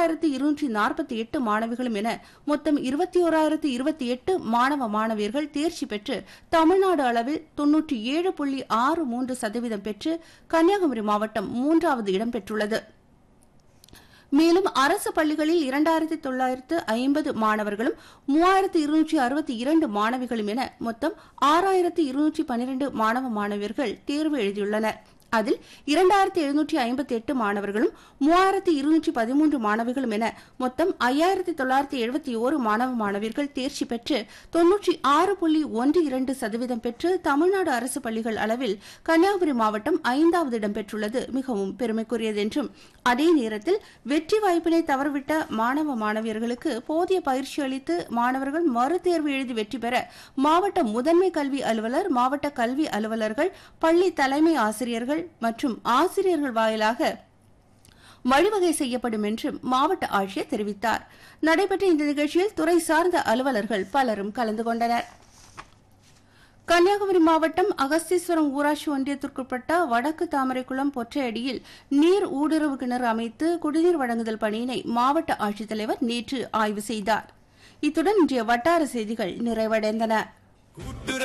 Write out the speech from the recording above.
மூன்றாயிரத்து இருநூற்றி நாற்பத்தி எட்டு மாணவிகளும் என மொத்தம் இருபத்தி ஓராயிரத்து இருபத்தி எட்டு மாணவ மாணவியர்கள் தேர்ச்சி பெற்று தமிழ்நாடு அளவில் தொன்னூற்றி ஏழு புள்ளி ஆறு மூன்று சதவீதம் பெற்று கன்னியாகுமரி மாவட்டம் மூன்றாவது இடம் பெற்றுள்ளது மேலும் அரசு பள்ளிகளில் இரண்டாயிரத்தி தொள்ளாயிரத்து ஐம்பது மாணவர்களும் மூவாயிரத்து இருநூற்றி அறுபத்தி இரண்டு மாணவிகளும் என மொத்தம் ஆறாயிரத்து இருநூற்றி பனிரெண்டு மாணவ மாணவியர்கள் தேர்வு எழுதியுள்ளனர் அதில் இரண்டாயிரத்தி எழுநூற்றி ஐம்பத்தி எட்டு மாணவர்களும் மூவாயிரத்தி இருநூற்றி பதிமூன்று மாணவிகளும் என மொத்தம் ஐயாயிரத்தி தொள்ளாயிரத்தி எழுபத்தி ஓரு மாணவ மாணவியர்கள் தேர்ச்சி பெற்று தொன்னூற்றி ஆறு புள்ளி ஒன்று இரண்டு சதவீதம் பெற்று தமிழ்நாடு அரசு பள்ளிகள் அளவில் கன்னியாகுமரி மாவட்டம் ஐந்தாவது இடம் பெற்றுள்ளது மிகவும் பெருமைக்குரியது என்றும் அதே நேரத்தில் வெற்றி வாய்ப்பினை தவறவிட்ட மாணவ மாணவியர்களுக்கு போதிய பயிற்சி அளித்து மாணவர்கள் மறுதேர்வு எழுதி வெற்றி பெற மாவட்ட முதன்மை கல்வி அலுவலர் மாவட்ட கல்வி அலுவலர்கள் பள்ளி தலைமை ஆசிரியர்கள் மற்றும் ஆசிரியர்கள் வாயிலாக வழிவகை செய்யப்படும் என்றும் மாவட்ட ஆட்சியர் தெரிவித்தார் நடைபெற்ற இந்த நிகழ்ச்சியில் துறை சார்ந்த அலுவலர்கள் பலரும் கலந்து கொண்டனர் கன்னியாகுமரி மாவட்டம் அகஸ்தீஸ்வரம் ஊராட்சி ஒன்றியத்திற்குட்பட்ட வடக்கு தாமரைக்குளம் பொற்றையடியில் நீர் ஊடுருவு கிணறு அமைத்து குடிநீர் வழங்குதல் பணியினை மாவட்ட ஆட்சித்தலைவர் நேற்று ஆய்வு செய்தார் இத்துடன் இன்றைய வட்டார செய்திகள் நிறைவடைந்தன கூட்டுற